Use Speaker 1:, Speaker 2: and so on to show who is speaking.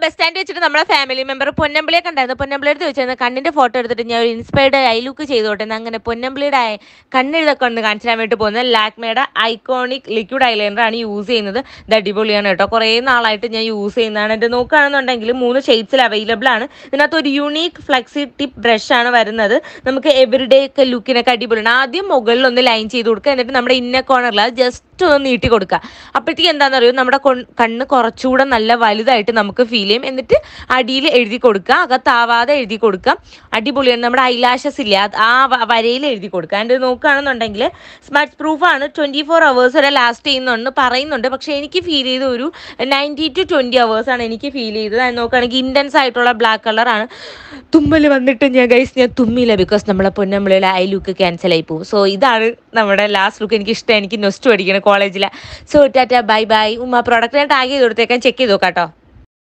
Speaker 1: bus stand വെച്ചിട്ട് നമ്മുടെ family member പൊന്നമ്പിളിയെ കണ്ടായിരുന്നു പൊന്നമ്പിളി എടുത്ത് വെച്ചിരുന്നു കണ്ണിന്റെ ഫോട്ടോ എടുത്തിട്ട് ഞാൻ ഒരു ഇൻസ്പയർഡ് ഐ ലുക്ക് ചെയ്തോട്ടെ എന്ന് അങ്ങനെ പൊന്നമ്പിളിയുടെ eye- കണ്ണെഴുതൊക്കെ ഒന്ന് കാണിച്ചു തരാൻ വേണ്ടി പോകുന്നത് ലാക്മയുടെ ഐക്കോണിക് ലിക്വിഡ് ഐലൈനർ ആണ് യൂസ് ചെയ്യുന്നത് ഇത് അടിപൊളിയാണ് കേട്ടോ കുറേ നാളായിട്ട് ഞാൻ യൂസ് ചെയ്യുന്നതാണ് ഇത് നോക്കുകയാണെന്നുണ്ടെങ്കിൽ മൂന്ന് ഷെയ്ഡ്സിൽ അവൈലബിൾ ആണ് ഇതിനകത്ത് ഒരു യൂണീക്ക് ഫ്ലെക്സി ടിപ്പ് ബ്രഷ് ആണ് വരുന്നത് നമുക്ക് എവറിഡേ ഒക്കെ ലുക്കിനൊക്കെ അടിപൊളിയാണ് ആദ്യം മുകളിൽ ഒന്ന് ലൈൻ ചെയ്ത് കൊടുക്കുക എന്നിട്ട് നമ്മുടെ ഇന്ന കോർണറിൽ അത് ജസ്റ്റ് ഒന്ന് നീട്ടി കൊടുക്കുക അപ്പോഴത്തേക്ക് എന്താണെന്ന് അറിയോ നമ്മുടെ കൊൺ- കണ്ണ് കുറച്ചുകൂടെ നല്ല വലുതായിട്ട് നമുക്ക് ഫീൽ ചെയ്യും എന്നിട്ട് അടിയിൽ എഴുതി കൊടുക്കുക അകത്താവാതെ എഴുതി കൊടുക്കുക അടിപൊളിയാണ് നമ്മുടെ ഐലാഷസ് ഇല്ലേ അത് ആ വ- വരയിൽ എഴുതി കൊടുക്കുക അതിൻ്റെ നോക്കുകയാണെന്നുണ്ടെങ്കിൽ സ്മാർട്ട് പ്രൂഫ് ആണ് ട്വൻറ്റി ഫോർ അവേഴ്സ് വരെ ലാസ്റ്റ് ചെയ്യുന്നുണ്ട് പറയുന്നുണ്ട് പക്ഷേ എനിക്ക് ഫീൽ ചെയ്ത ഒരു നയൻറ്റി ടു ട്വൻറ്റി അവേഴ്സ് ആണ് എനിക്ക് ഫീൽ ചെയ്തത് അത് നോക്കുകയാണെങ്കിൽ ഇൻറ്റൻസ് ആയിട്ടുള്ള ബ്ലാക്ക് കളറാണ് തുമ്മൽ വന്നിട്ട് ഞാൻ ഗൈസ് ഞാൻ തുമ്മില്ല ബിക്കോസ് നമ്മളെ പൊന്നമ്പിളിയുടെ ഐ ലുക്ക് ക്യാൻസൽ ആയി പോകും സോ ഇതാണ് നമ്മുടെ ലാസ്റ്റ് ലുക്ക് എനിക്ക് ഇഷ്ടം എനിക്ക് നൊസ്റ്റ് പഠിക്കണം കോളേജിലെ സോ ടാറ്റ ബൈ ബൈ ഉമ്മ പ്രോഡക്റ്റ് ഞാൻ ടാഗ് ചെയ്ത് കൊടുത്തേക്കാൻ ചെക്ക് ചെയ്ത് നോക്കാം കേട്ടോ